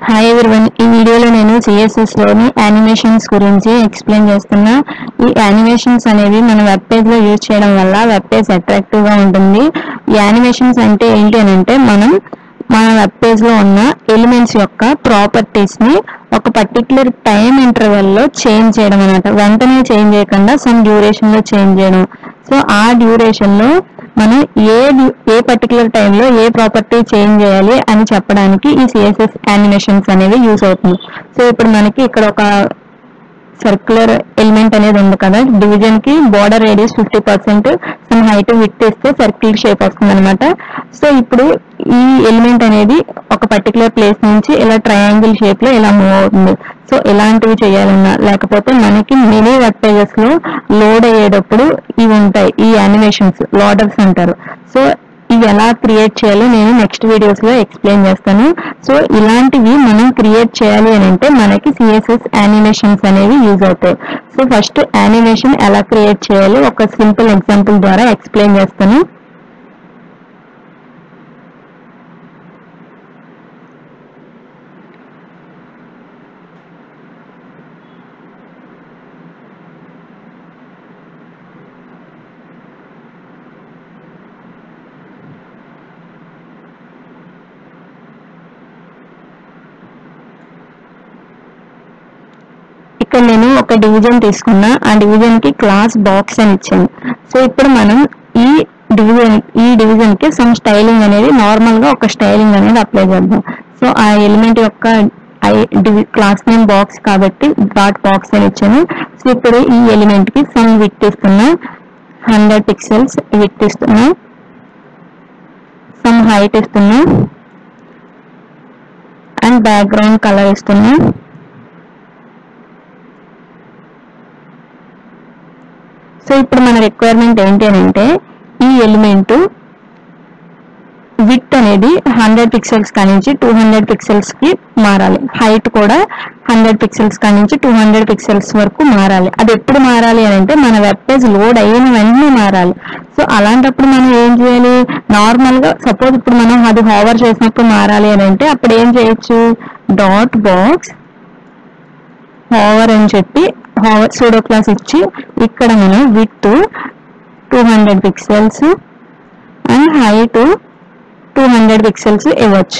hi everyone ఈ వీడియోలో నేను సిఎస్ఎస్ లోని యానిమేషన్స్ గురించి ఎక్స్ప్లెయిన్ చేస్తున్నా ఈ యానిమేషన్స్ అనేవి మన వెబ్ పేజ్ లో యూజ్ చేయడం వల్ల వెబ్ పేజ్ అట్రాక్టివ్ గా ఉంటుంది ఈ యానిమేషన్స్ అంటే ఏంటి అని అంటే మనం మన వెబ్ పేజ్ లో ఉన్న ఎలిమెంట్స్ యొక్క ప్రాపర్టీస్ ని ఒక పర్టికులర్ టైం ఇంటర్వెల్ లో చేంజ్ చేయడం అనమాట వెంటనే చేంజ్ చేయకుండా సమ్ డ్యూరేషన్ లో చేంజ్ చేయడం సో ఆ డ్యూరేషన్ లో మనం ఏ డ్యూ- ఏ పర్టికులర్ టైంలో ఏ ప్రాపర్టీ చేంజ్ చేయాలి అని చెప్పడానికి ఈ సిఎస్ఎస్ యానిమేషన్స్ అనేవి యూస్ అవుతుంది సో ఇప్పుడు మనకి ఇక్కడ ఒక సర్క్యులర్ ఎలిమెంట్ అనేది ఉంది కదా డివిజన్ కి border radius fifty percent some height width ఇస్తే సర్కిల్ షేప్ వస్తుంది అనమాట సో ఇప్పుడు ఈ ఎలిమెంట్ అనేది ఒక పర్టికులర్ ప్లేస్ నుంచి ఇలా ట్రయాంగిల్ షేప్ లో ఇలా మూవ్ అవుతుంది సో ఇలాంటివి చేయాలన్నా లేకపోతే మనకి మినీ వెబ్ పేజెస్ లో లోడ్ అయ్యేటప్పుడు ఇవి ఉంటాయి ఈ యానిమేషన్స్ లోడర్స్ అంటారు సో ఇవి ఎలా క్రియేట్ చేయాలో నేను నెక్స్ట్ వీడియోస్ లో ఎక్స్ప్లెయిన్ చేస్తాను సో ఇలాంటివి మనం క్రియేట్ చేయాలి అని అంటే మనకి సిఎస్ఎస్ యానిమేషన్స్ అనేవి యూజ్ అవుతాయి సో ఫస్ట్ యానిమేషన్ ఎలా క్రియేట్ చేయాలి ఒక సింపుల్ ఎగ్జాంపుల్ ద్వారా ఎక్స్ప్లెయిన్ చేస్తాను ఇక్కడ నేను ఒక డివిజన్ తీసుకున్నా ఆ డివిజన్ కి క్లాస్ బాక్స్ అని ఇచ్చాను సో ఇప్పుడు మనం ఈ డివిజన్ ఈ డివిజన్ కి సమ్ స్టైలింగ్ అనేది నార్మల్ గా ఒక స్టైలింగ్ అనేది అప్లై చేద్దాం సో ఆ ఎలిమెంట్ యొక్క క్లాస్ నేమ్ బాక్స్ కాబట్టి డాట్ బాక్స్ అని ఇచ్చాను సో ఇప్పుడు ఈ ఎలిమెంట్ కి సమ్ విత్ ఇస్తున్నా హండ్రెడ్ పిక్సెల్స్ విత్ ఇస్తున్నా సమ్ హైట్ ఇస్తున్నా అండ్ బ్యాక్గ్రౌండ్ కలర్ ఇస్తున్నా సో ఇప్పుడు మన రిక్వైర్మెంట్ ఏంటి అని అంటే ఈ ఎలిమెంట్ విత్ అనేది హండ్రెడ్ పిక్సెల్స్ కానించి టూ హండ్రెడ్ పిక్సెల్స్ కి మారాలి హైట్ కూడా హండ్రెడ్ పిక్సెల్స్ కానించి టూ హండ్రెడ్ పిక్సెల్స్ వరకు మారాలి అది ఎప్పుడు మారాలి అని అంటే మన వెబ్ పేజ్ లోడ్ అయిన వెంటనే మారాలి సో అలాంటప్పుడు మనం ఏం చేయాలి నార్మల్ గా సపోజ్ ఇప్పుడు మనం అది హోవర్ చేసినప్పుడు మారాలి అని అంటే అప్పుడు ఏం చేయొచ్చు డాట్ బాక్స్ హోవర్ అని చెప్పి హోవర్ సూడో క్లాస్ ఇచ్చి ఇక్కడ మనం width two hundred pixels and height two hundred pixels ఇవ్వచ్చు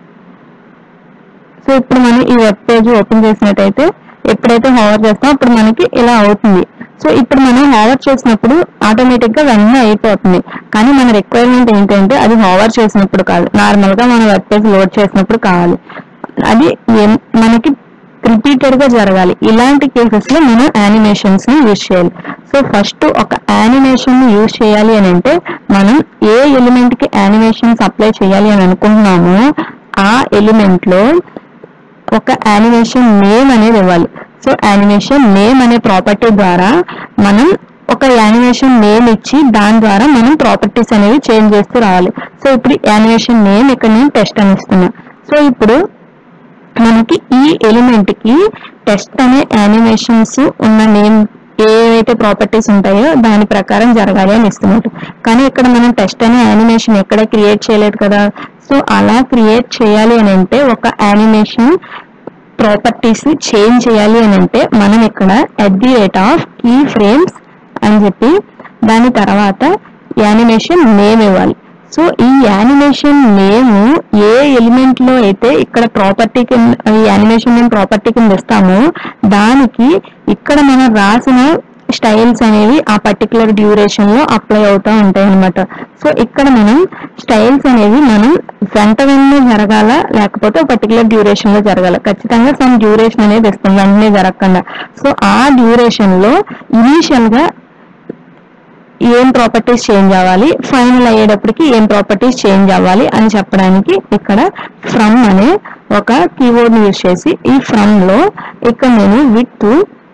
సో ఇప్పుడు మనం ఈ వెబ్ పేజ్ ఓపెన్ చేసినట్టయితే ఎప్పుడైతే హోవర్ చేస్తామో అప్పుడు మనకి ఇలా అవుతుంది సో ఇప్పుడు మనం హోవర్ చేసినప్పుడు ఆటోమేటిక్ గా వెంటనే అయిపోతుంది కానీ మన రిక్వైర్మెంట్ ఏంటంటే అది హోవర్ చేసినప్పుడు కాదు నార్మల్ గా మన వెబ్ పేజ్ లోడ్ చేసినప్పుడు కావాలి అది ఎన్- మనకి రిపీటెడ్ గా జరగాలి ఇలాంటి కేసెస్ లో మనం యానిమేషన్స్ ని యూజ్ చేయాలి సో ఫస్ట్ ఒక యానిమేషన్ ని యూజ్ చేయాలి అని అంటే మనం ఏ ఎలిమెంట్ కి యానిమేషన్స్ అప్లై చేయాలి అని అనుకుంటున్నామో ఆ ఎలిమెంట్ లో ఒక యానిమేషన్ నేమ్ అనేది ఇవ్వాలి సో యానిమేషన్ నేమ్ అనే ప్రాపర్టీ ద్వారా మనం ఒక యానిమేషన్ నేమ్ ఇచ్చి దాని ద్వారా మనం ప్రాపర్టీస్ అనేవి చేంజ్ చేస్తూ రావాలి సో ఇప్పుడు యానిమేషన్ నేమ్ ఇక్కడ నేను టెస్ట్ అని ఇస్తున్నా సో ఇప్పుడు మనకి ఈ ఎలిమెంట్ కి టెస్ట్ అనే యానిమేషన్స్ ఉన్న నేమ్ ఏవైతే ప్రాపర్టీస్ ఉంటాయో దాని ప్రకారం జరగాలి అని ఇస్తున్నట్టు కానీ ఇక్కడ మనం టెస్ట్ అనే యానిమేషన్ ఎక్కడ క్రియేట్ చేయలేదు కదా సో అలా క్రియేట్ చేయాలి అని అంటే ఒక యానిమేషన్ ప్రాపర్టీస్ ని చేంజ్ చేయాలి అని అంటే మనం ఇక్కడ at the rate of key frames అని చెప్పి దాని తర్వాత యానిమేషన్ నేమ్ ఇవ్వాలి సో ఈ యానిమేషన్ నేమ్ ఏ ఎలిమెంట్ లో అయితే ఇక్కడ ప్రాపర్టీ కింద ఈ యానిమేషన్ నేమ్ ప్రాపర్టీ కింద ఇస్తామో దానికి ఇక్కడ మనం రాసిన స్టైల్స్ అనేవి ఆ పర్టికులర్ డ్యూరేషన్ లో అప్లై అవుతూ ఉంటాయి అనమాట సో ఇక్కడ మనం స్టైల్స్ అనేవి మనం వెంట వెంటనే జరగాల లేకపోతే పర్టికులర్ డ్యూరేషన్ లో జరగాల ఖచ్చితంగా సమ్ డ్యూరేషన్ అనేది ఇస్తాం వెంటనే జరగకుండా సో ఆ డ్యూరేషన్ లో ఇనీషియల్ గా ఏం ప్రాపర్టీస్ చేంజ్ అవ్వాలి ఫైనల్ అయ్యేటప్పటికి ఏం ప్రాపర్టీస్ చేంజ్ అవ్వాలి అని చెప్పడానికి ఇక్కడ ఫ్రమ్ అనే ఒక కీవర్డ్ యూజ్ చేసి ఈ ఫ్రమ్ లో ఇక్కడ నేను విత్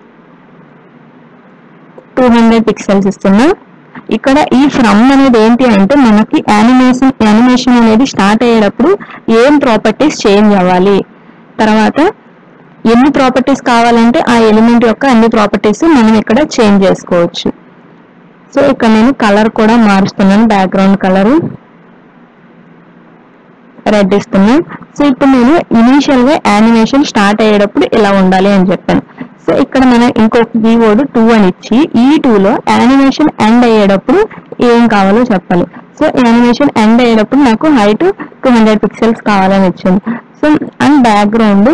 టూ హండ్రెడ్ పిక్సెల్స్ ఇస్తున్నా ఇక్కడ ఈ ఫ్రమ్ అనేది ఏంటి అంటే మనకి యానిమేషన్ యానిమేషన్ అనేది స్టార్ట్ అయ్యేటప్పుడు ఏం ప్రాపర్టీస్ చేంజ్ అవ్వాలి తర్వాత ఎన్ని ప్రాపర్టీస్ కావాలంటే ఆ ఎలిమెంట్ యొక్క అన్ని ప్రాపర్టీస్ మనం ఇక్కడ చేంజ్ చేసుకోవచ్చు సో ఇక్కడ నేను కలర్ కూడా మారుస్తున్నాను బ్యాక్గ్రౌండ్ కలర్ రెడ్ ఇస్తున్నాం సో ఇప్పుడు నేను ఇనీషియల్ గా యానిమేషన్ స్టార్ట్ అయ్యేటప్పుడు ఇలా ఉండాలి అని చెప్పాను సో ఇక్కడ మనం ఇంకొక కీవర్డ్ టూ అని ఇచ్చి ఈ టూ లో యానిమేషన్ ఎండ్ అయ్యేటప్పుడు ఏం కావాలో చెప్పాలి సో యానిమేషన్ ఎండ్ అయ్యేటప్పుడు నాకు హైట్ టూ హండ్రెడ్ పిక్సెల్స్ కావాలని ఇచ్చింది so and background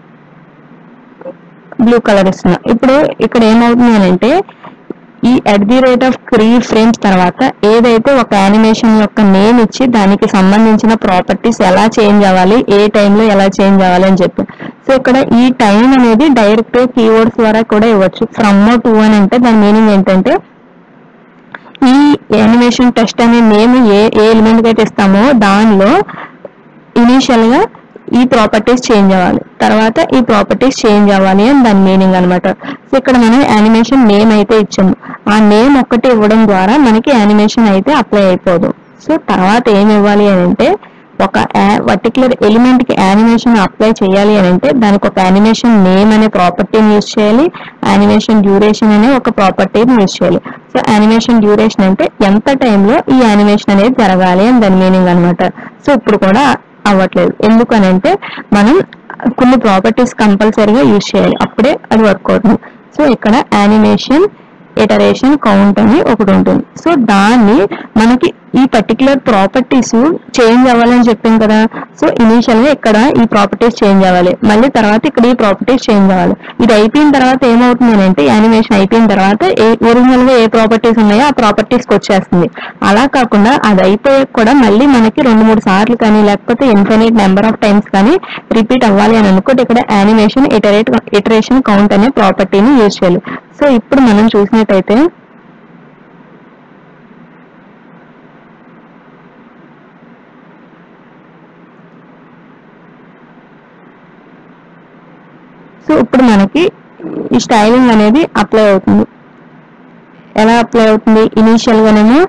blue colour ఇస్తున్నా ఇప్పుడు ఇక్కడ ఏమవుతుంది అని అంటే ఈ at the rate of three frames తర్వాత ఏదైతే ఒక యానిమేషన్ యొక్క నేమ్ ఇచ్చి దానికి సంబంధించిన ప్రాపర్టీస్ ఎలా చేంజ్ అవ్వాలి ఏ టైంలో ఎలా చేంజ్ అవ్వాలి అని చెప్పి సో ఇక్కడ ఈ టైం అనేది డైరెక్ట్ కీవర్డ్స్ ద్వారా కూడా ఇవ్వచ్చు ఫ్రమ్ టూ అని అంటే దాని మీనింగ్ ఏంటంటే ఈ యానిమేషన్ టెస్ట్ అనే నేమ్ ఏ ఏ ఎలిమెంట్ అయితే ఇస్తామో దానిలో ఇనీషియల్ గా ఈ ప్రాపర్టీస్ చేంజ్ అవ్వాలి తర్వాత ఈ ప్రాపర్టీస్ చేంజ్ అవ్వాలి అని దాని మీనింగ్ అనమాట సో ఇక్కడ మనం యానిమేషన్ నేమ్ అయితే ఇచ్చాము ఆ నేమ్ ఒక్కటి ఇవ్వడం ద్వారా మనకి యానిమేషన్ అయితే అప్లై అయిపోదు సో తర్వాత ఏమి ఇవ్వాలి అని అంటే ఒక పర్టికులర్ ఎలిమెంట్ కి యానిమేషన్ అప్లై చేయాలి అని అంటే దానికి ఒక యానిమేషన్ నేమ్ అనే ప్రాపర్టీని యూజ్ చేయాలి యానిమేషన్ డ్యూరేషన్ అనే ఒక ప్రాపర్టీని యూజ్ చేయాలి సో యానిమేషన్ డ్యూరేషన్ అంటే ఎంత టైంలో ఈ యానిమేషన్ అనేది జరగాలి అని దాని మీనింగ్ అనమాట సో ఇప్పుడు కూడా అవ్వట్లేదు ఎందుకనంటే మనం కొన్ని ప్రాపర్టీస్ కంపల్సరీగా యూజ్ చేయాలి అప్పుడే అది వర్క్ అవుతుంది సో ఇక్కడ యానిమేషన్ ఇటరేషన్ కౌంట్ అని ఒకటి ఉంటుంది సో దాన్ని మనకి ఈ పర్టికులర్ ప్రాపర్టీస్ చేంజ్ అవ్వాలని చెప్పాం కదా సో ఇనీషియల్ గా ఇక్కడ ఈ ప్రాపర్టీస్ చేంజ్ అవ్వాలి మళ్ళీ తర్వాత ఇక్కడ ఈ ప్రాపర్టీస్ చేంజ్ అవ్వాలి ఇది అయిపోయిన తర్వాత ఏమవుతుంది అంటే యానిమేషన్ అయిపోయిన తర్వాత ఏ ఒరిజినల్ గా ఏ ప్రాపర్టీస్ ఉన్నాయో ఆ ప్రాపర్టీస్ కి వచ్చేస్తుంది అలా కాకుండా అది అయిపోయాక కూడా మళ్ళీ మనకి రెండు మూడు సార్లు కానీ లేకపోతే ఇన్ఫినిట్ నెంబర్ ఆఫ్ టైమ్స్ కానీ రిపీట్ అవ్వాలి అని అనుకుంటే ఇక్కడ యానిమేషన్ ఇటరేట్ ఇటరేషన్ కౌంట్ అనే ప్రాపర్టీని యూజ్ చేయాలి సో ఇప్పుడు మనం చూసినట్టయితే సో ఇప్పుడు మనకి ఈ స్టైలింగ్ అనేది అప్లై అవుతుంది ఎలా అప్లై అవుతుంది ఇనీషియల్ గానేమో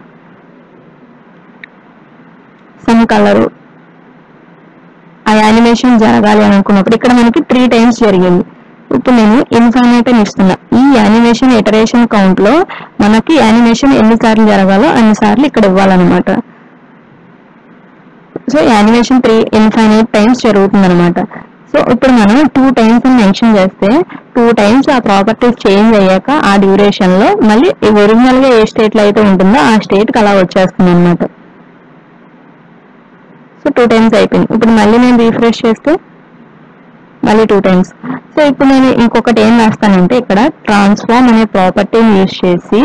సమ్ కలరు ఆ యానిమేషన్ జరగాలి అని అనుకున్నప్పుడు ఇక్కడ మనకి త్రీ టైమ్స్ జరిగింది ఇప్పుడు నేను ఇన్ఫైనైట్ అని ఇస్తున్నా ఈ యానిమేషన్ ఇటరేషన్ కౌంట్ లో మనకి యానిమేషన్ ఎన్నిసార్లు జరగాలో అన్నిసార్లు ఇక్కడ ఇవ్వాలన్నమాట so animation three infinite times జరుగుతుంది అనమాట సో ఇప్పుడు మనం టూ టైమ్స్ అని మెన్షన్ చేస్తే టూ టైమ్స్ ఆ ప్రాపర్టీస్ చేంజ్ అయ్యాక ఆ డ్యూరేషన్ లో మళ్ళీ ఒరిజినల్ గా ఏ స్టేట్ లో అయితే ఉంటుందో ఆ స్టేట్ కి అలా వచ్చేస్తుంది అనమాట సో టూ టైమ్స్ అయిపోయింది ఇప్పుడు మళ్ళీ నేను రీఫ్రెష్ చేస్తే మళ్ళీ టూ టైమ్స్ సో ఇప్పుడు నేను ఇంకొకటి ఏం రాస్తానంటే ఇక్కడ ట్రాన్స్ఫార్మ్ అనే ప్రాపర్టీని యూజ్ చేసి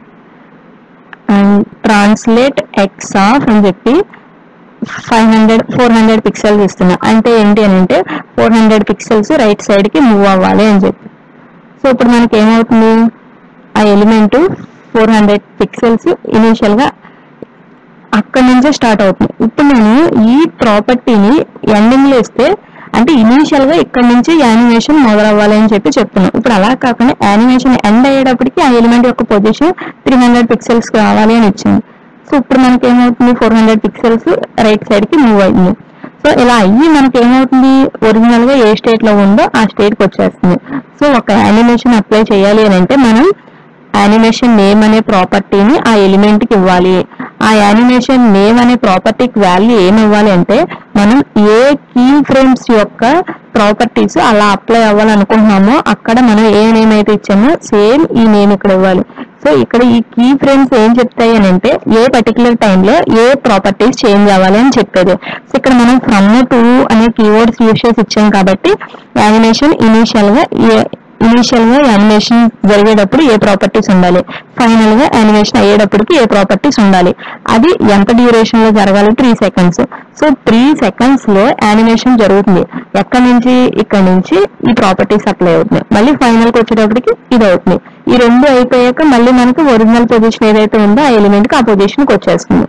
అండ్ ట్రాన్స్లేట్ ఎక్స్ ఆఫ్ అని చెప్పి five hundred four hundred pixels ఇస్తున్నా అంటే ఏంటి అని అంటే four hundred pixels right side కి మూవ్ అవ్వాలి అని చెప్పి సో ఇప్పుడు మనకి ఏమవుతుంది ఆ element four hundred pixels initial గా అక్కడి నుంచే స్టార్ట్ అవుతుంది ఇప్పుడు నేను ఈ ప్రాపర్టీని ఎండింగ్ లో ఇస్తే అంటే ఇనీషియల్ గా ఇక్కడ నుంచి యానిమేషన్ మొదలవ్వాలి అని చెప్పి చెప్తున్నాం ఇప్పుడు అలా కాకుండా యానిమేషన్ ఎండ్ అయ్యేటప్పటికి ఆ ఎలిమెంట్ యొక్క పొజిషన్ త్రీ హండ్రెడ్ పిక్సెల్స్ కావాలి అని ఇచ్చింది సో ఇప్పుడు మనకి ఏమవుతుంది four hundred pixels right side కి మూవ్ అయింది సో ఇలా అయ్యి మనకి ఏమవుతుంది ఒరిజినల్ గా ఏ స్టేట్ లో ఉందో ఆ స్టేట్ కి వచ్చేస్తుంది సో ఒక యానిమేషన్ అప్లై చేయాలి అని అంటే మనం యానిమేషన్ నేమ్ అనే ప్రాపర్టీని ఆ ఎలిమెంట్ కి ఇవ్వాలి ఆ యానిమేషన్ నేమ్ అనే ప్రాపర్టీకి వాల్యూ ఏమి ఇవ్వాలి అంటే మనం ఏ కీ ఫ్రేమ్స్ యొక్క ప్రాపర్టీస్ అలా అప్లై అవ్వాలనుకుంటున్నామో అక్కడ మనం ఏ నేమ్ అయితే ఇచ్చామో సేమ్ ఈ నేమ్ ఇక్కడ ఇవ్వాలి సో ఇక్కడ ఈ కీ ఫ్రేమ్స్ ఏం చెప్తాయి అని అంటే ఏ పర్టికులర్ టైంలో ఏ ప్రాపర్టీస్ చేంజ్ అవ్వాలి అని చెప్పేది సో ఇక్కడ మనం ఫ్రమ్ టు అనే కీవర్డ్స్ యూస్ చేసి ఇచ్చాం కాబట్టి యానిమేషన్ ఇనీషియల్ గా ఏ ఇనీషియల్ గా యానిమేషన్ జరిగేటప్పుడు ఏ ప్రాపర్టీస్ ఉండాలి ఫైనల్ గా యానిమేషన్ అయ్యేటప్పటికి ఏ ప్రాపర్టీస్ ఉండాలి అది ఎంత డ్యూరేషన్ లో జరగాలి three seconds so three seconds లో యానిమేషన్ జరుగుతుంది ఎక్కడి నుంచి ఇక్కడ నుంచి ఈ ప్రాపర్టీస్ అప్లై అవుతుంది మళ్ళీ ఫైనల్ కి వచ్చేటప్పటికి ఇది అవుతుంది ఈ రెండు అయిపోయాక మళ్ళీ మనకి ఒరిజినల్ పొజిషన్ ఏదైతే ఉందో ఆ ఎలిమెంట్ కి ఆ పొజిషన్ కి వచ్చేస్తుంది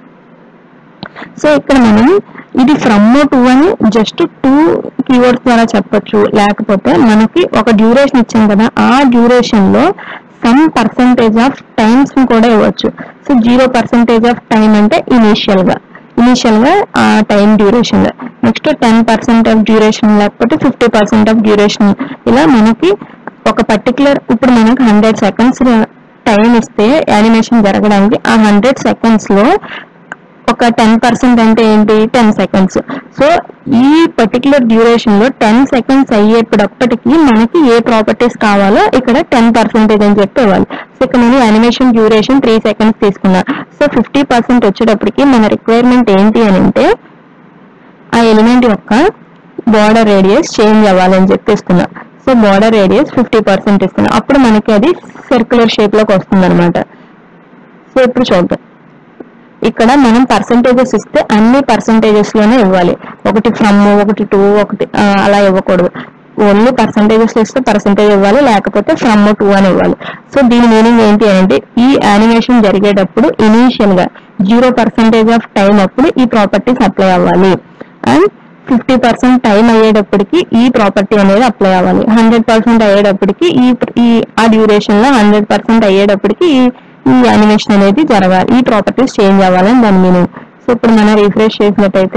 సో ఇక్కడ మనం ఇది ఫ్రమ్ టు అని జస్ట్ టూ కీవర్డ్స్ ద్వారా చెప్పొచ్చు లేకపోతే మనకి ఒక డ్యూరేషన్ ఇచ్చాం కదా ఆ డ్యూరేషన్ లో సమ్ పర్సంటేజ్ ఆఫ్ టైమ్స్ కూడా ఇవ్వచ్చు so zero percentage of time అంటే ఇనీషియల్ గా ఇనీషియల్ గా ఆ time duration next ten percent of duration లేకపోతే ఫిఫ్టీ పర్సెంట్ ఆఫ్ డ్యూరేషన్ ఇలా మనకి ఒక పర్టికులర్ ఇప్పుడు మనకి హండ్రెడ్ సెకండ్స్ టైం ఇస్తే యానిమేషన్ జరగడానికి ఆ హండ్రెడ్ సెకండ్స్ లో ఒక టెన్ పర్సెంట్ అంటే ఏంటి టెన్ సెకండ్స్ సో ఈ పర్టికులర్ డ్యూరేషన్ లో టెన్ సెకండ్స్ అయ్యేటప్పటికి మనకి ఏ ప్రాపర్టీస్ కావాలో ఇక్కడ టెన్ పర్సెంటేజ్ అని చెప్పి ఇవ్వాలి సో ఇక్కడ నేను యానిమేషన్ డ్యూరేషన్ త్రీ సెకండ్స్ తీసుకున్నా సో ఫిఫ్టీ పర్సెంట్ వచ్చేటప్పటికి మన రిక్వైర్మెంట్ ఏంటి అని అంటే ఆ ఎలిమెంట్ యొక్క బార్డర్ రేడియస్ చేంజ్ అవ్వాలని చెప్పి ఇస్తున్నా so border radius fifty percent ఇస్తున్నా అప్పుడు మనకి అది సర్క్యులర్ షేప్ లోకి వస్తుంది అనమాట సో ఇప్పుడు చూద్దాం ఇక్కడ మనం పర్సంటేజెస్ ఇస్తే అన్ని పర్సంటేజెస్ లోనే ఇవ్వాలి ఒకటి ఫ్రమ్ ఒకటి టూ ఒకటి ఆ, అలా ఇవ్వకూడదు ఓన్లీ పర్సంటేజెస్ ఇస్తే పర్సంటేజ్ ఇవ్వాలి లేకపోతే ఫ్రమ్ టూ అని ఇవ్వాలి సో దీని మీనింగ్ ఏంటి అంటే ఈ యానిమేషన్ జరిగేటప్పుడు ఇనీషియల్ గా జీరో పర్సెంటేజ్ ఆఫ్ టైం అప్పుడు ఈ ప్రాపర్టీస్ అప్లై అవ్వాలి అండ్ ఫిఫ్టీ పర్సెంట్ టైం అయ్యేటప్పటికి ఈ ప్రాపర్టీ అనేది అప్లై అవ్వాలి హండ్రెడ్ పర్సెంట్ అయ్యేటప్పటికి ఈ ఈ ఆ డ్యూరేషన్ లో హండ్రెడ్ పర్సెంట్ అయ్యేటప్పటికి ఈ ఈ యానిమేషన్ అనేది జరగాలి ఈ ప్రాపర్టీస్ చేంజ్ అవ్వాలని దాని మీనింగ్ సో ఇప్పుడు మనం రిఫ్రెష్ చేసినట్టయితే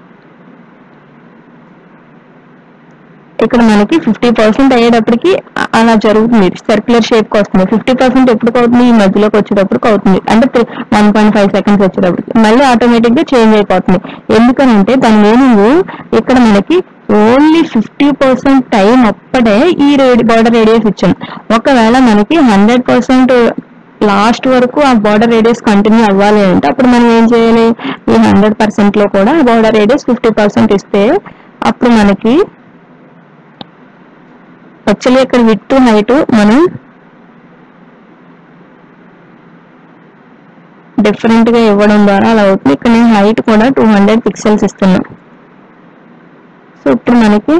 ఇక్కడ మనకి ఫిఫ్టీ పర్సెంట్ అయ్యేటప్పటికి అ- అలా జరుగుతుంది సర్క్యులర్ షేప్ కి వస్తుంది ఫిఫ్టీ పర్సెంట్ ఎప్పటికి అవుతుంది ఈ మధ్యలోకి వచ్చేటప్పటికి అవుతుంది అంటే వన్ పాయింట్ ఫైవ్ సెకండ్స్ వచ్చేటప్పటికి మళ్ళీ ఆటోమేటిక్ గా చేంజ్ అయిపోతుంది ఎందుకనంటే దాని మీనింగ్ ఇక్కడ మనకి ఓన్లీ ఫిఫ్టీ పర్సెంట్ టైం అప్పుడే ఈ బార్డర్ రేడియస్ ఇచ్చాం ఒకవేళ మనకి హండ్రెడ్ పర్సెంట్ లాస్ట్ వరకు ఆ బార్డర్ రేడియస్ కంటిన్యూ అవ్వాలి అంటే అప్పుడు మనం ఏం చేయాలి ఈ హండ్రెడ్ పర్సెంట్ లో కూడా బార్డర్ రేడియస్ ఫిఫ్టీ పర్సెంట్ ఇస్తే అప్పుడు మనకి యాక్చువల్లీ ఇక్కడ విత్ హైట్ మనం డిఫరెంట్ గా ఇవ్వడం ద్వారా అలా అవుతుంది ఇక్కడ నేను హైట్ కూడా టూ హండ్రెడ్ పిక్సెల్స్ ఇస్తున్నా సో ఇప్పుడు మనకి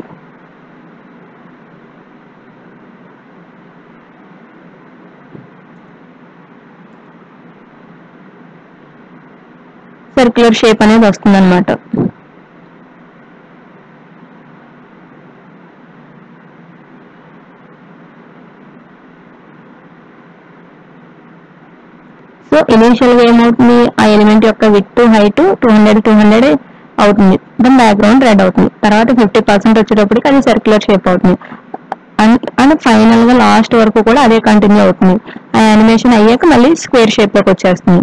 సర్క్యులర్ షేప్ అనేది వస్తుంది అనమాట సో ఇనీషియల్ గా ఏమవుతుంది ఆ ఎలిమెంట్ యొక్క width height two hundred two hundred అవుతుంది దాని బ్యాక్గ్రౌండ్ రెడ్ అవుతుంది తర్వాత ఫిఫ్టీ పర్సెంట్ వచ్చేటప్పటికి అది సర్క్యులర్ షేప్ అవుతుంది అండ్ అండ్ ఫైనల్ గా లాస్ట్ వరకు కూడా అదే కంటిన్యూ అవుతుంది ఆ యానిమేషన్ అయ్యాక మళ్ళీ స్క్వేర్ షేప్ లోకి వచ్చేస్తుంది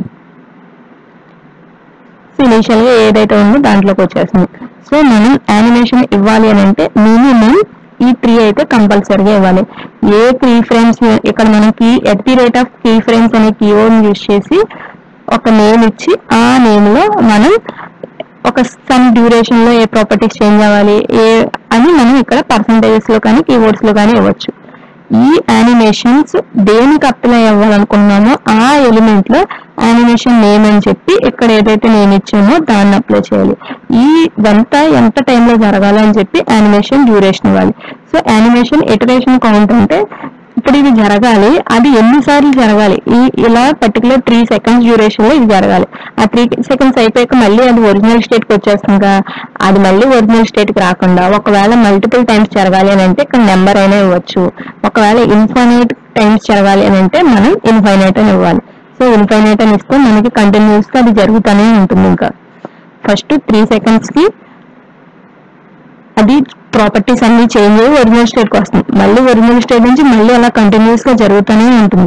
ఇనీషియల్ గా ఏదైతే ఉందో దాంట్లోకి వచ్చేస్తుంది సో మనం యానిమేషన్ ఇవ్వాలి అని అంటే మినిమం ఈ త్రీ అయితే కంపల్సరీగా ఇవ్వాలి ఏ కీ ఫ్రేమ్స్ ఇక్కడ మనం key at the rate of key frames అనే కీవర్డ్ యూజ్ చేసి ఒక నేమ్ ఇచ్చి ఆ నేమ్ లో మనం ఒక సమ్ డ్యూరేషన్ లో ఏ ప్రాపర్టీస్ చేంజ్ అవ్వాలి ఏ అని మనం ఇక్కడ పర్సంటేజెస్ లో కానీ కీవర్డ్స్ లో కానీ ఇవ్వచ్చు ఈ యానిమేషన్స్ దేనికి అప్లై అవ్వాలనుకున్నామో ఆ ఎలిమెంట్ లో యానిమేషన్ నేమ్ అని చెప్పి ఇక్కడ ఏదైతే నేమ్ ఇచ్చామో దాన్ని అప్లై చేయాలి ఈ ఇదంతా ఎంత టైంలో జరగాలి అని చెప్పి యానిమేషన్ డ్యూరేషన్ ఇవ్వాలి సో యానిమేషన్ ఇటరేషన్ కౌంట్ అంటే ఇప్పుడు ఇది జరగాలి అది ఎన్నిసార్లు జరగాలి ఈ ఇలా పర్టికులర్ త్రీ సెకండ్స్ డ్యూరేషన్ లో ఇది జరగాలి ఆ త్రీ సెకండ్స్ అయిపోయాక మళ్ళీ అది ఒరిజినల్ స్టేట్ కి వచ్చేస్తుందిగా అది మళ్ళీ ఒరిజినల్ స్టేట్ కి రాకుండా ఒకవేళ మల్టిపుల్ టైమ్స్ జరగాలి అని అంటే ఇక్కడ నెంబర్ అయినా ఇవ్వచ్చు ఒకవేళ ఇన్ఫైనైట్ టైమ్స్ జరగాలి అని అంటే మనం ఇన్ఫైనైట్ అని ఇవ్వాలి సో ఇన్ఫైనైట్ అని ఇస్తే మనకి కంటిన్యూస్ గా అది జరుగుతూనే ఉంటుంది ఇంకా ఫస్ట్ త్రీ సెకండ్స్ కి అది ప్రాపర్టీస్ అన్ని చేంజ్ అయ్యి ఒరిజినల్ స్టేట్ కి వస్తుంది మళ్ళీ ఒరిజినల్ స్టేట్ నుంచి మళ్ళీ అలా కంటిన్యూస్ గా జరుగుతూనే ఉంటుంది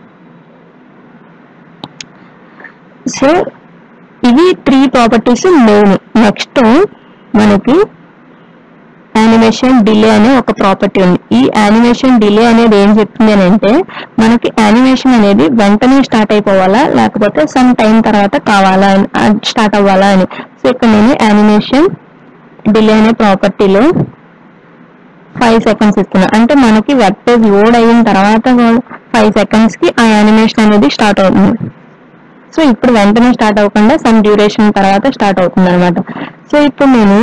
సో ఇవి త్రీ ప్రాపర్టీస్ మెయిన్ నెక్స్ట్ మనకి యానిమేషన్ డిలే అనే ఒక ప్రాపర్టీ ఉంది ఈ యానిమేషన్ డిలే అనేది ఏం చెప్తుంది అని అంటే మనకి యానిమేషన్ అనేది వెంటనే స్టార్ట్ అయిపోవాలా లేకపోతే సమ్ టైం తర్వాత కావాలా స్టార్ట్ అవ్వాలా అని సో ఇక్కడ నేను యానిమేషన్ డిలే అనే ప్రాపర్టీలో ఫైవ్ సెకండ్స్ ఇస్తున్నా అంటే మనకి వెబ్ పేజ్ లోడ్ అయిన తర్వాత ఫైవ్ సెకండ్స్ కి ఆ యానిమేషన్ అనేది స్టార్ట్ అవుతుంది సో ఇప్పుడు వెంటనే స్టార్ట్ అవ్వకుండా సమ్ డ్యూరేషన్ తర్వాత స్టార్ట్ అవుతుంది అనమాట సో ఇప్పుడు నేను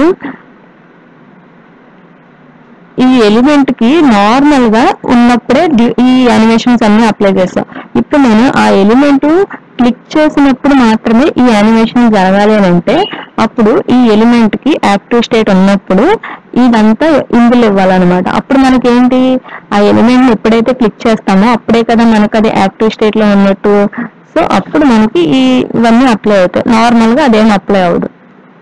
ఈ ఎలిమెంట్ కి నార్మల్ గా ఉన్నప్పుడే డ్యూ- ఈ యానిమేషన్స్ అన్ని అప్లై చేస్తాం ఇప్పుడు నేను ఆ ఎలిమెంట్ క్లిక్ చేసినప్పుడు మాత్రమే ఈ యానిమేషన్ జరగాలి అని అంటే అప్పుడు ఈ ఎలిమెంట్ కి యాక్టివ్ స్టేట్ ఉన్నప్పుడు ఇదంతా ఇందులో ఇవ్వాలన్నమాట అప్పుడు మనకి ఏంటి ఆ ఎలిమెంట్ ఎప్పుడైతే క్లిక్ చేస్తామో అప్పుడే కదా మనకు అది యాక్టివ్ స్టేట్ లో ఉన్నట్టు సో అప్పుడు మనకి ఈ ఇవన్నీ అప్లై అవుతాయి నార్మల్ గా అదేం అప్లై అవ్వదు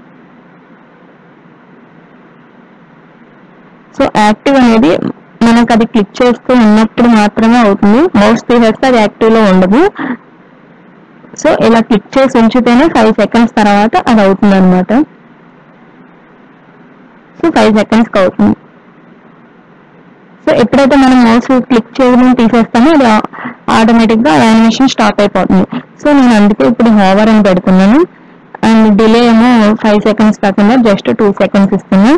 సో యాక్టివ్ అనేది మనకు అది క్లిక్ చేస్తూ ఉన్నప్పుడు మాత్రమే అవుతుంది మౌస్ తీసేస్తే అది యాక్టివ్ లో ఉండదు సో ఇలా క్లిక్ చేసి ఉంచితేనే ఫైవ్ సెకండ్స్ తర్వాత అది అవుతుంది అనమాట సో ఫైవ్ సెకండ్స్కి అవుతుంది సో ఎప్పుడైతే మనం మౌస్ క్లిక్ చేయడం తీసేస్తామో అది ఆటోమేటిక్ గా యానిమేషన్ స్టాప్ అయిపోతుంది సో నేను అందుకే ఇప్పుడు హోవర్ అని పెడుతున్నాను అండ్ డిలే ఏమో ఫైవ్ సెకండ్స్ కాకుండా జస్ట్ టూ సెకండ్స్ ఇస్తున్నా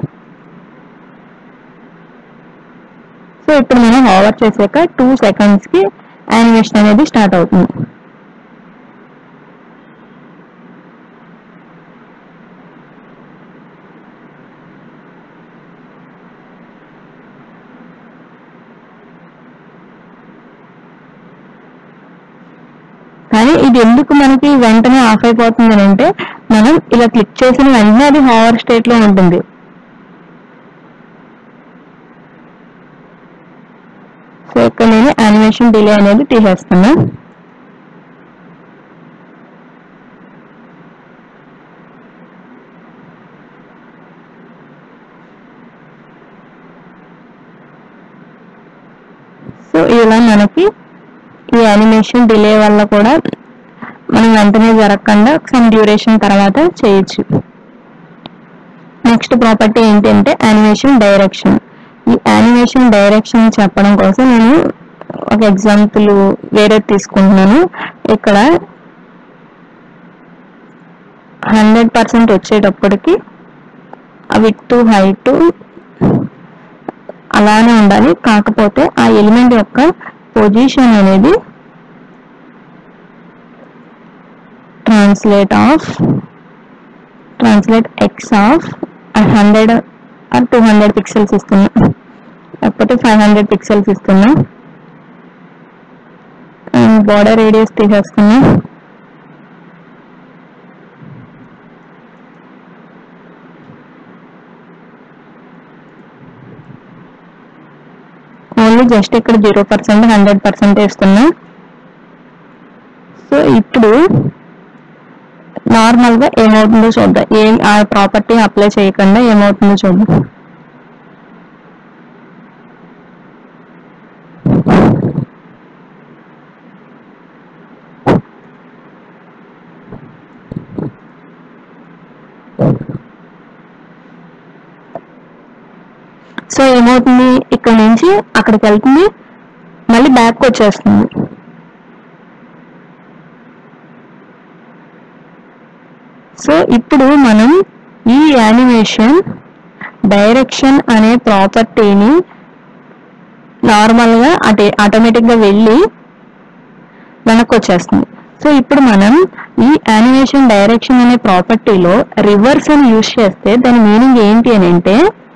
సో ఇప్పుడు మనం హోవర్ చేసాక టూ సెకండ్స్ కి యానిమేషన్ అనేది స్టార్ట్ అవుతుంది కానీ ఇది ఎందుకు మనకి వెంటనే ఆఫ్ అయిపోతుంది అని అంటే మనం ఇలా క్లిక్ చేసిన వెంటనే అది హోవర్ స్టేట్ లో ఉంటుంది సో ఇక్కడ నేను యానిమేషన్ డిలే అనేది తీసేస్తున్నా సో ఇలా మనకి ఈ యానిమేషన్ డిలే వల్ల కూడా మనం వెంటనే జరగకుండా సమ్ డ్యూరేషన్ తర్వాత చేయొచ్చు నెక్స్ట్ ప్రాపర్టీ ఏంటంటే యానిమేషన్ డైరెక్షన్ ఈ యానిమేషన్ డైరెక్షన్ చెప్పడం కోసం నేను ఒక ఎగ్జాంపుల్ వేరే తీసుకుంటున్నాను ఇక్కడ హండ్రెడ్ పర్సెంట్ వచ్చేటప్పటికి విత్ హైట్ అలానే ఉండాలి కాకపోతే ఆ ఎలిమెంట్ యొక్క పొజిషన్ అనేది translate of translate X of hundred or two hundred pixels ఇస్తున్నా లేకపోతే ఫైవ్ హండ్రెడ్ పిక్సెల్స్ ఇస్తున్నా అండ్ బార్డర్ రేడియస్ తీసేస్తున్నా ఓన్లీ జస్ట్ ఇక్కడ జీరో పర్సెంట్ హండ్రెడ్ పర్సెంట్ ఇస్తున్నా సో ఇప్పుడు నార్మల్ గా ఏమవుతుందో చూద్దాం ఏం ఆ ప్రాపర్టీ అప్లై చేయకుండా ఏమవుతుందో చూద్దాం సో ఏమవుతుంది ఇక్కడ నుంచి అక్కడికి వెళ్తుంది మళ్ళీ బ్యాక్ వచ్చేస్తుంది సో ఇప్పుడు మనం ఈ యానిమేషన్ డైరెక్షన్ అనే ప్రాపర్టీని నార్మల్ గా అటే ఆటోమేటిక్ గా వెళ్ళి వెనక్కి వచ్చేస్తుంది సో ఇప్పుడు మనం ఈ యానిమేషన్ డైరెక్షన్ అనే ప్రాపర్టీలో రివర్స్ అని యూజ్ చేస్తే దాని మీనింగ్ ఏంటి అని అంటే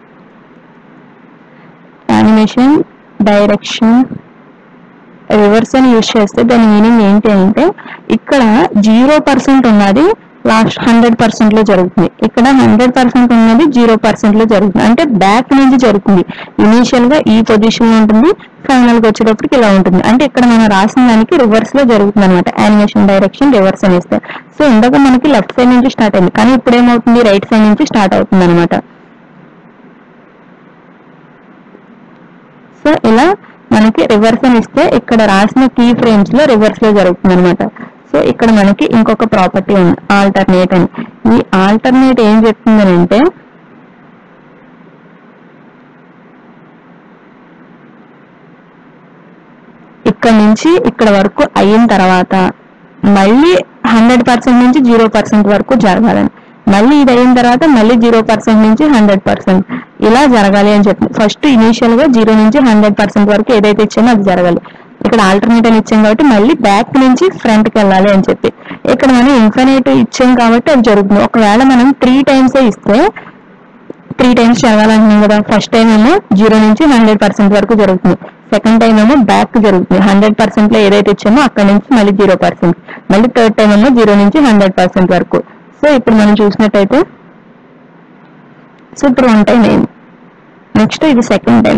యానిమేషన్ డైరెక్షన్ రివర్స్ అని యూజ్ చేస్తే దాని మీనింగ్ ఏంటి అంటే ఇక్కడ జీరో పర్సెంట్ ఉన్నది లాస్ట్ హండ్రెడ్ పర్సెంట్ లో జరుగుతుంది ఇక్కడ హండ్రెడ్ పర్సెంట్ ఉన్నది జీరో పర్సెంట్ లో జరుగుతుంది అంటే బ్యాక్ నుంచి జరుగుతుంది ఇనీషియల్ గా ఈ పొజిషన్ లో ఉంటుంది ఫైనల్ గా వచ్చేటప్పటికి ఇలా ఉంటుంది అంటే ఇక్కడ మనం రాసిన దానికి రివర్స్ లో జరుగుతుంది అనమాట యానిమేషన్ డైరెక్షన్ రివర్స్ అని ఇస్తే సో ఇందాక మనకి లెఫ్ట్ సైడ్ నుంచి స్టార్ట్ అయింది కానీ ఇప్పుడు ఏమవుతుంది రైట్ సైడ్ నుంచి స్టార్ట్ అవుతుంది అనమాట సో ఇలా మనకి రివర్స్ అని ఇస్తే ఇక్కడ రాసిన కీ ఫ్రేమ్స్ లో రివర్స్ లో జరుగుతుంది అనమాట సో ఇక్కడ మనకి ఇంకొక ప్రాపర్టీ ఉంది ఆల్టర్నేట్ అని ఈ ఆల్టర్నేట్ ఏం చెప్తుంది అంటే ఇక్కడ నుంచి ఇక్కడ వరకు అయిన తర్వాత మళ్ళీ హండ్రెడ్ పర్సెంట్ నుంచి జీరో పర్సెంట్ వరకు జరగాలని మళ్ళీ ఇది అయిన తర్వాత మళ్ళీ జీరో పర్సెంట్ నుంచి హండ్రెడ్ పర్సెంట్ ఇలా జరగాలి అని చెప్పి ఫస్ట్ ఇనీషియల్ గా జీరో నుంచి హండ్రెడ్ పర్సెంట్ వరకు ఏదైతే ఇచ్చామో అది జరగాలి ఇక్కడ ఆల్టర్నేట్ అని ఇచ్చాం కాబట్టి మళ్ళీ బ్యాక్ నుంచి ఫ్రంట్ కి వెళ్ళాలి అని చెప్పి ఇక్కడ మనం ఇన్ఫినైట్ ఇచ్చాం కాబట్టి అది జరుగుతుంది ఒకవేళ మనం త్రీ టైమ్స్ ఇస్తే త్రీ టైమ్స్ జరగాలంటున్నాం కదా ఫస్ట్ టైం ఏమో జీరో నుంచి హండ్రెడ్ పర్సెంట్ వరకు జరుగుతుంది సెకండ్ టైం ఏమో బ్యాక్ జరుగుతుంది హండ్రెడ్ పర్సెంట్ లో ఏదైతే ఇచ్చామో అక్కడ నుంచి మళ్ళీ జీరో పర్సెంట్ మళ్ళీ థర్డ్ టైం ఏమో జీరో నుంచి హండ్రెడ్ పర్సెంట్ వరకు సో ఇప్పుడు మనం చూసినట్టయితే సో ఇప్పుడు వన్ టైం అయింది నెక్స్ట్ ఇది second time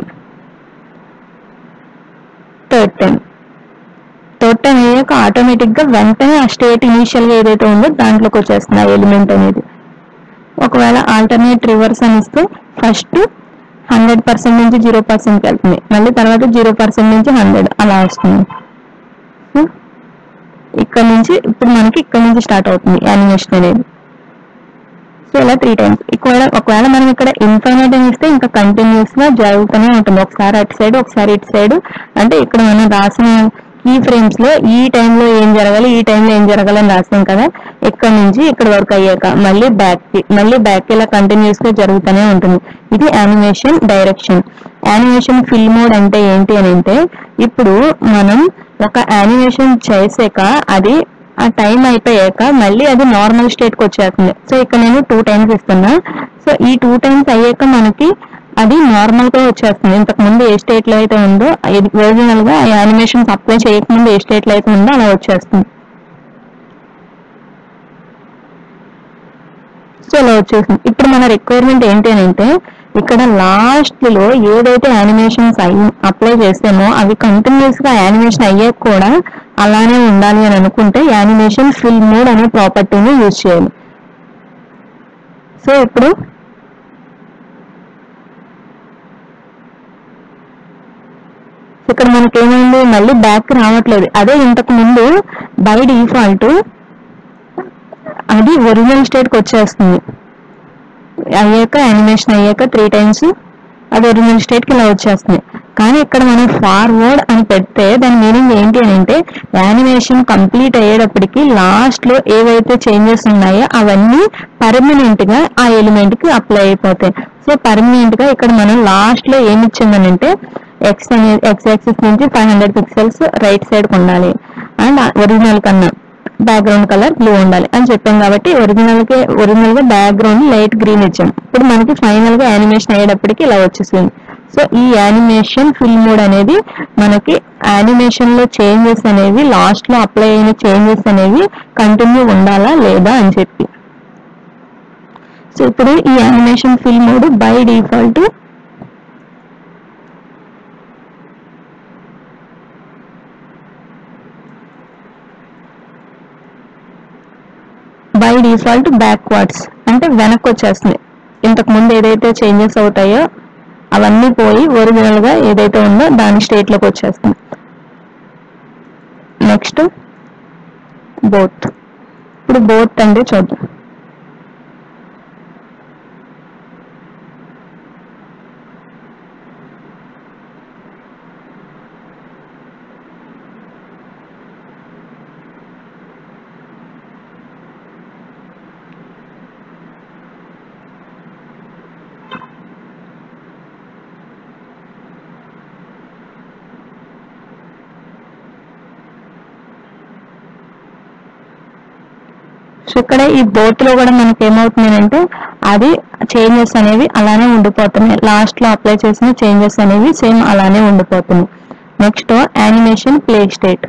third time third time అయ్యాక ఆటోమేటిక్ గా వెంటనే ఆ స్టేట్ ఇనీషియల్ గా ఏదైతే ఉందో దాంట్లోకి వచ్చేస్తుంది ఆ ఎలిమెంట్ అనేది ఒకవేళ ఆల్టర్నేట్ రివర్స్ అని ఇస్తే ఫస్ట్ హండ్రెడ్ పర్సెంట్ నుంచి జీరో పర్సెంట్కి వెళ్తుంది మళ్ళీ తర్వాత జీరో పర్సెంట్ నుంచి హండ్రెడ్ అలా వస్తుంది సో ఇక్కడ నుంచి ఇప్పుడు మనకి ఇక్కడ నుంచి స్టార్ట్ అవుతుంది యానిమేషన్ అనేది సో ఇలా త్రీ టైమ్స్ ఒకవేళ ఒకవేళ మనం ఇక్కడ ఇన్ఫైనైట్ అని ఇస్తే ఇంకా కంటిన్యూస్ గా జరుగుతూనే ఉంటుంది ఒకసారి అటు సైడ్ ఒకసారి ఇటు సైడ్ అంటే ఇక్కడ మనం రాసిన ఈ ఫ్రేమ్స్ లో ఈ టైంలో ఏం జరగాలి ఈ టైంలో ఏం జరగాలి అని రాసాం కదా ఇక్కడ నుంచి ఇక్కడ వరకు అయ్యాక మళ్ళీ బ్యాక్ కి మళ్ళీ బ్యాక్ ఇలా కంటిన్యూస్ గా జరుగుతూనే ఉంటుంది ఇది animation direction animation fill mode అంటే ఏంటి అని అంటే ఇప్పుడు మనం ఒక యానిమేషన్ చేసాక అది ఆ టైం అయిపోయాక మళ్ళీ అది నార్మల్ స్టేట్ కి వచ్చేస్తుంది సో ఇక్కడ నేను టూ టైమ్స్ ఇస్తున్నా సో ఈ టూ టైమ్స్ అయ్యాక మనకి అది నార్మల్ గా వచ్చేస్తుంది ఇంతకు ముందు ఏ స్టేట్ లో అయితే ఉందో ఒరిజినల్ గా యానిమేషన్ అప్లై చేయకముందు ఏ స్టేట్ లో అయితే ఉందో అలా వచ్చేస్తుంది సో ఇలా వచ్చేసింది ఇప్పుడు మన రిక్వైర్మెంట్ ఏంటి అని అంటే ఇక్కడ లాస్ట్ లో ఏదైతే యానిమేషన్స్ అయ్యి అప్లై చేసామో అవి కంటిన్యూస్ గా యానిమేషన్ అయ్యాక కూడా అలానే ఉండాలి అని అనుకుంటే యానిమేషన్ ఫిల్ మోడ్ అనే ప్రాపర్టీని యూజ్ చేయాలి సో ఇప్పుడు ఇక్కడ మనకి ఏమైంది మళ్ళీ బ్యాక్ రావట్లేదు అదే ఇంతకు ముందు బై డిఫాల్ట్ అది ఒరిజినల్ స్టేట్ కి వచ్చేస్తుంది అయ్యాక యానిమేషన్ అయ్యాక త్రీ టైమ్స్ అది ఒరిజినల్ స్టేట్ కి ఇలా వచ్చేస్తుంది కానీ ఇక్కడ మనం ఫార్వర్డ్ అని పెడితే దాని మీనింగ్ ఏంటి అని అంటే యానిమేషన్ కంప్లీట్ అయ్యేటప్పటికి లాస్ట్ లో ఏవైతే చేంజెస్ ఉన్నాయో అవన్నీ పర్మనెంట్ గా ఆ ఎలిమెంట్ కి అప్లై అయిపోతాయి సో పర్మనెంట్ గా ఇక్కడ మనం లాస్ట్ లో ఏమి ఇచ్చిందని అంటే ఎక్స్ అనేది ఎక్స్ యాక్సిస్ నుంచి five hundred pixels right side ఉండాలి అండ్ ఒరిజినల్ కన్నా బ్యాక్గ్రౌండ్ కలర్ బ్లూ ఉండాలి అని చెప్పాం కాబట్టి ఒరిజినల్ కి ఒరిజినల్ గా బ్యాక్గ్రౌండ్ లైట్ గ్రీన్ ఇచ్చాం ఇప్పుడు మనకి ఫైనల్ గా యానిమేషన్ అయ్యేటప్పటికి ఇలా వచ్చేసింది సో ఈ యానిమేషన్ ఫిల్ మోడ్ అనేది మనకి యానిమేషన్ లో చేంజెస్ అనేవి లాస్ట్ లో అప్లై అయిన చేంజెస్ అనేవి కంటిన్యూ ఉండాలా లేదా అని చెప్పి సో ఇప్పుడు ఈ animation fill mode by default by default backwards అంటే వెనక్కి వచ్చేస్తుంది ఇంతకు ముందు ఏదైతే చేంజెస్ అవుతాయో అవన్నీ పోయి ఒరిజినల్ గా ఏదైతే ఉందో దాని స్టేట్ లోకి వచ్చేస్తుంది నెక్స్ట్ బోత్ ఇప్పుడు బోత్ అంటే చూద్దాం సో ఇక్కడ ఈ బోత్ లో కూడా మనకి ఏమవుతుంది అంటే అది చేంజెస్ అనేవి అలానే ఉండిపోతున్నాయి లాస్ట్ లో అప్లై చేసిన చేంజెస్ అనేవి సేమ్ అలానే ఉండిపోతున్నాయి నెక్స్ట్ యానిమేషన్ ప్లే స్టేట్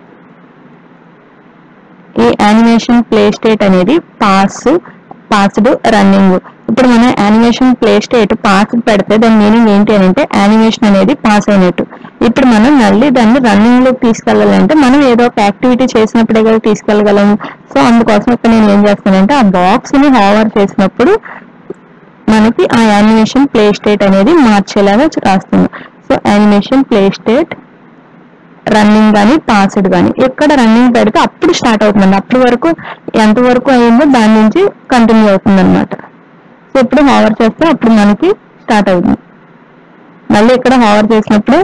ఈ యానిమేషన్ ప్లే స్టేట్ అనేది పాస్ పాస్డ్ రన్నింగ్ ఇప్పుడు మనం యానిమేషన్ ప్లే స్టేట్ పాస్ పెడితే దాని మీనింగ్ ఏంటి అని అంటే యానిమేషన్ అనేది పాస్ అయినట్టు ఇప్పుడు మనం మళ్ళీ దాన్ని రన్నింగ్ లోకి తీసుకెళ్ళాలంటే మనం ఏదో ఒక యాక్టివిటీ చేసినప్పుడే కదా తీసుకెళ్ళగలము సో అందుకోసం ఇక్కడ నేను ఏం చేస్తానంటే ఆ బాక్స్ ని హోవర్ చేసినప్పుడు మనకి ఆ యానిమేషన్ ప్లే స్టేట్ అనేది మార్చేలాగా రాస్తున్నాం so animation play state running కానీ పాస్డ్ కానీ ఎక్కడ రన్నింగ్ పెడితే అప్పుడు స్టార్ట్ అవుతుంది అప్పటి వరకు ఎంత వరకు అయిందో దాని నుంచి కంటిన్యూ అవుతుంది అనమాట సో ఇప్పుడు హోవర్ చేస్తే అప్పుడు మనకి స్టార్ట్ అవుతుంది మళ్ళీ ఇక్కడ హోవర్ చేసినప్పుడు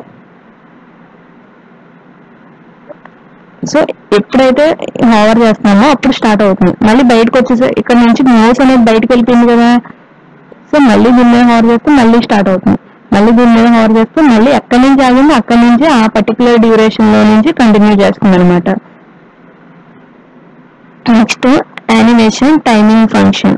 సో ఎప్పుడైతే హోవర్ చేస్తున్నామో అప్పుడు స్టార్ట్ అవుతుంది మళ్ళీ బయటకు వచ్చేసి ఇక్కడ నుంచి మౌస్ అనేది బయటకు వెళ్ళిపోయింది కదా సో మళ్ళీ దీని మీద హోవర్ చేస్తే మళ్ళీ స్టార్ట్ అవుతుంది మళ్ళీ దీని మీద హోవర్ చేస్తే మళ్ళీ ఎక్కడి నుంచి ఆగింది అక్కడి నుంచి ఆ పర్టికులర్ డ్యూరేషన్ లో నుంచి కంటిన్యూ చేస్తుంది అనమాట నెక్స్ట్ యానిమేషన్ టైమింగ్ ఫంక్షన్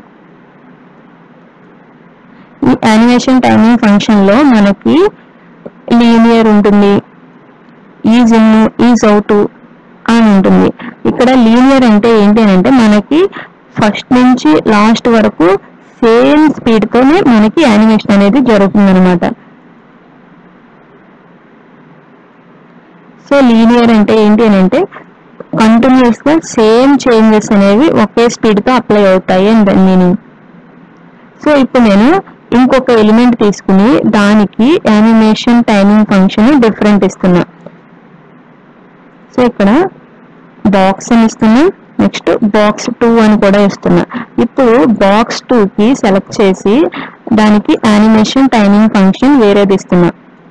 ఈ యానిమేషన్ టైమింగ్ ఫంక్షన్ లో మనకి లీనియర్ ఉంటుంది ఈజ్ ఇన్ ఈజ్ అవుట్ అని ఉంటుంది ఇక్కడ లీనియర్ అంటే ఏంటి అని అంటే మనకి ఫస్ట్ నుంచి లాస్ట్ వరకు సేమ్ స్పీడ్ తోనే మనకి యానిమేషన్ అనేది జరుగుతుంది అనమాట సో లీనియర్ అంటే ఏంటి అని అంటే కంటిన్యూస్ గా సేమ్ చేంజెస్ అనేవి ఒకే స్పీడ్ తో అప్లై అవుతాయి అని దాని మీనింగ్ సో ఇప్పుడు నేను ఇంకొక ఎలిమెంట్ తీసుకుని దానికి యానిమేషన్ టైమింగ్ ఫంక్షన్ డిఫరెంట్ ఇస్తున్నా సో ఇక్కడ బాక్స్ అని ఇస్తున్నా నెక్స్ట్ బాక్స్ టూ అని కూడా ఇస్తున్నా ఇప్పుడు బాక్స్ టూ కి సెలెక్ట్ చేసి దానికి యానిమేషన్ టైమింగ్ ఫంక్షన్ వేరేది ఇస్తున్నా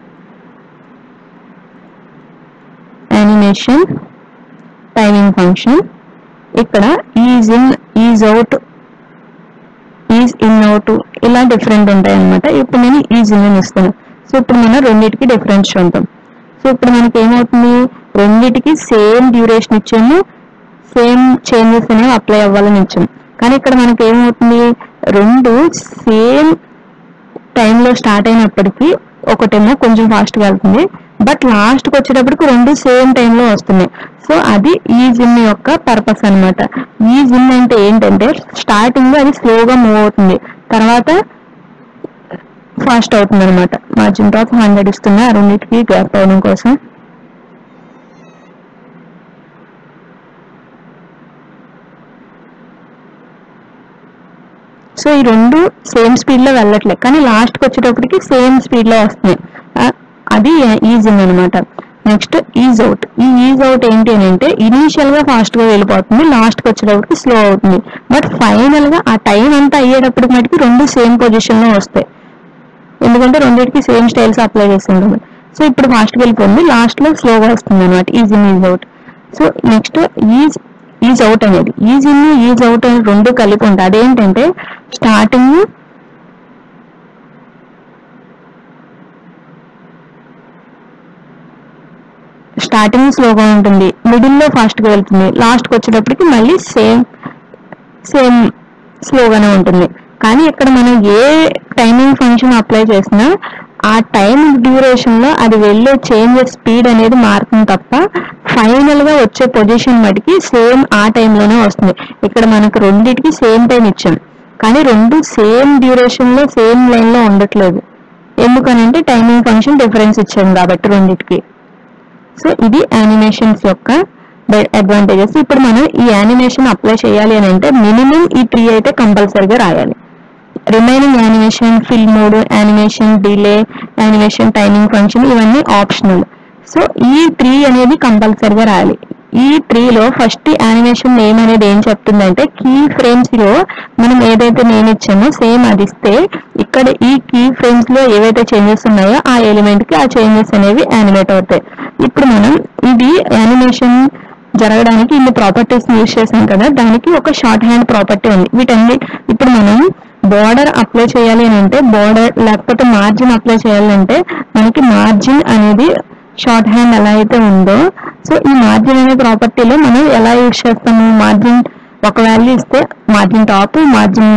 యానిమేషన్ టైమింగ్ ఫంక్షన్ ఇక్కడ ease in ease out ease in out ఇలా డిఫరెంట్ ఉంటాయి అనమాట ఇప్పుడు నేను ఈజ్ ఇన్ అని ఇస్తాను సో ఇప్పుడు మనం రెండింటికి డిఫరెన్స్ చూద్దాం సో ఇప్పుడు మనకి ఏమవుతుంది రెండింటికి సేమ్ డ్యూరేషన్ ఇచ్చాము సేమ్ చేంజెస్ అనేవి అప్లై అవ్వాలని ఇచ్చాము కానీ ఇక్కడ మనకి ఏమవుతుంది రెండు సేమ్ టైంలో స్టార్ట్ అయినప్పటికీ ఒకటేమో కొంచెం ఫాస్ట్గా వెళ్తుంది బట్ లాస్ట్కి వచ్చేటప్పటికి రెండు సేమ్ టైంలో వస్తున్నాయి సో అది ఈ జిమ్ యొక్క పర్పస్ అన్నమాట ఈ జిమ్ అంటే ఏంటంటే స్టార్టింగ్ అది స్లోగా మూవ్ అవుతుంది తర్వాత ఫాస్ట్ అవుతుంది అనమాట మార్జిన్ టాప్ హండ్రెడ్ ఇస్తున్నా ఆ రెండింటికి గ్యాప్ అవడం కోసం సో ఈ రెండు సేమ్ స్పీడ్ లో వెళ్ళట్లేదు కానీ లాస్ట్ కి వచ్చేటప్పటికి సేమ్ స్పీడ్ లో వస్తున్నాయి ఆ, అది ఈజ్ ఇన్ అనమాట నెక్స్ట్ ఈజ్ అవుట్ ఈ ఈజ్ అవుట్ ఏంటి అని అంటే ఇనీషియల్ గా ఫాస్ట్ గా వెళ్ళిపోతుంది లాస్ట్ కి వచ్చేటప్పటికి స్లో అవుతుంది బట్ ఫైనల్ గా ఆ టైం అంతా అయ్యేటప్పటికి మటుకు రెండు సేమ్ పొజిషన్ లో వస్తాయి ఎందుకంటే రెండింటికి సేమ్ స్టైల్స్ అప్లై చేసింది కాబట్టి సో ఇప్పుడు ఫాస్ట్ వెళ్ళిపోయింది లాస్ట్ లో స్లోగా వస్తుంది అనమాట ease in ease out so next ease ease out అనేది ఈజ్ ఇన్ ఈజ్ అవుట్ అని రెండు కలిపి ఉంటాయి అదేంటంటే స్టార్టింగ్ స్టార్టింగ్ స్లోగా ఉంటుంది మిడిల్ లో ఫాస్ట్ గా వెళ్తుంది లాస్ట్ కి వచ్చేటప్పటికి మళ్ళీ సేమ్ సేమ్ స్లోగానే ఉంటుంది కానీ ఇక్కడ మనం ఏ టైమింగ్ ఫంక్షన్ అప్లై చేసినా ఆ టైం డ్యూరేషన్ లో అది వెళ్ళే చేంజెస్ స్పీడ్ అనేది మారుతుంది తప్ప ఫైనల్ గా వచ్చే పొజిషన్ మటుకి సేమ్ ఆ టైంలోనే వస్తుంది ఇక్కడ మనకు రెండింటికి సేమ్ టైం ఇచ్చాం కానీ రెండు సేమ్ డ్యూరేషన్ లో సేమ్ లైన్ లో ఉండట్లేదు ఎందుకనంటే టైమింగ్ ఫంక్షన్ డిఫరెన్స్ ఇచ్చాం కాబట్టి రెండింటికి సో ఇది యానిమేషన్స్ యొక్క అడ్వాంటేజెస్ ఇప్పుడు మనం ఈ యానిమేషన్ అప్లై చేయాలి అని అంటే మినిమం ఈ త్రీ అయితే కంపల్సరీగా రాయాలి remaining animation fill mode animation delay animation timing function ఇవన్నీ ఆప్షనల్ సో ఈ త్రీ అనేది కంపల్సరీగా రాయాలి ఈ త్రీలో ఫస్ట్ యానిమేషన్ నేమ్ అనేది ఏం చెప్తుందంటే కీ ఫ్రేమ్స్ లో మనం ఏదైతే నేమ్ ఇచ్చామో సేమ్ అది ఇస్తే ఇక్కడ ఈ కీ ఫ్రేమ్స్ లో ఏవైతే చేంజెస్ ఉన్నాయో ఆ ఎలిమెంట్ కి ఆ చేంజెస్ అనేవి యానిమేట్ అవుతాయి ఇప్పుడు మనం ఇది యానిమేషన్ జరగడానికి ఇన్ని ప్రాపర్టీస్ యూజ్ చేసాం కదా దానికి ఒక షార్ట్ హ్యాండ్ ప్రాపర్టీ ఉంది వీటన్ని ఇప్పుడు మనం బోర్డర్ అప్లై చేయాలి అని అంటే బోర్డర్ లేకపోతే మార్జిన్ అప్లై చేయాలంటే మనకి మార్జిన్ అనేది షార్ట్ హ్యాండ్ ఎలా అయితే ఉందో సో ఈ మార్జిన్ అనే ప్రాపర్టీలో మనం ఎలా యూజ్ చేస్తాము మార్జిన్ ఒక వాల్యూ ఇస్తే margin top margin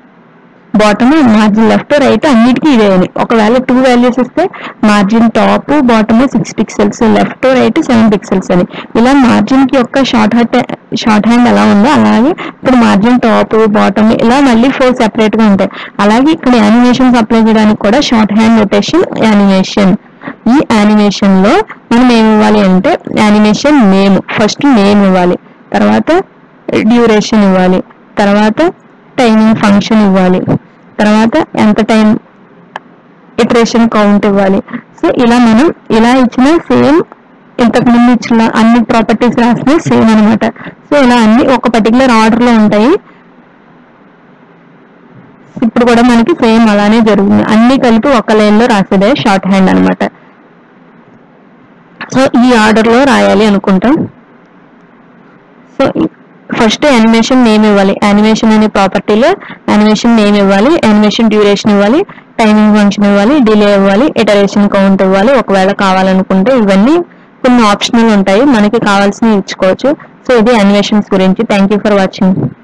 bottom margin left right అన్నిటికీ ఇదే ఉంది ఒకవేళ టూ వాల్యూస్ ఇస్తే margin top bottom six pixels left right seven pixels అని ఇలా మార్జిన్ కి యొక్క షార్ట్ హట్ షార్ట్ హ్యాండ్ ఎలా ఉందో అలాగే ఇప్పుడు మార్జిన్ టాప్ బాటమ్ ఇలా మళ్ళీ ఫోర్ సెపరేట్ గా ఉంటాయి అలాగే ఇక్కడ యానిమేషన్స్ అప్లై చేయడానికి కూడా షార్ట్ హ్యాండ్ నోటేషన్ యానిమేషన్ ఈ యానిమేషన్ లో మనం ఏమి ఇవ్వాలి అంటే యానిమేషన్ నేమ్ ఫస్ట్ నేమ్ ఇవ్వాలి తర్వాత డ్యూరేషన్ ఇవ్వాలి తర్వాత టైమింగ్ ఫంక్షన్ ఇవ్వాలి తర్వాత ఎంత టైం ఇటరేషన్ కౌంట్ ఇవ్వాలి సో ఇలా మనం ఇలా ఇచ్చిన సేమ్ ఇంతకు ముందు ఇచ్చిన అన్ని ప్రాపర్టీస్ రాసిన సేమ్ అన్నమాట సో ఇలా అన్ని ఒక పర్టికులర్ ఆర్డర్ లో ఉంటాయి ఇప్పుడు కూడా మనకి సేమ్ అలానే జరుగుతుంది అన్ని కలిపి ఒక లైన్ లో రాసేదే షార్ట్ హ్యాండ్ అన్నమాట సో ఈ ఆర్డర్ లో రాయాలి అనుకుంటాం సో ఫస్ట్ యానిమేషన్ నేమ్ ఇవ్వాలి యానిమేషన్ అనే ప్రాపర్టీలో యానిమేషన్ నేమ్ ఇవ్వాలి యానిమేషన్ డ్యూరేషన్ ఇవ్వాలి టైమింగ్ ఫంక్షన్ ఇవ్వాలి డిలే ఇవ్వాలి ఇటరేషన్ కౌంట్ ఇవ్వాలి ఒకవేళ కావాలనుకుంటే ఇవన్నీ కొన్ని ఆప్షనల్ ఉంటాయి మనకి కావాల్సినవి ఇచ్చుకోవచ్చు సో ఇది యానిమేషన్స్ గురించి థ్యాంక్ యూ ఫర్ వాచింగ్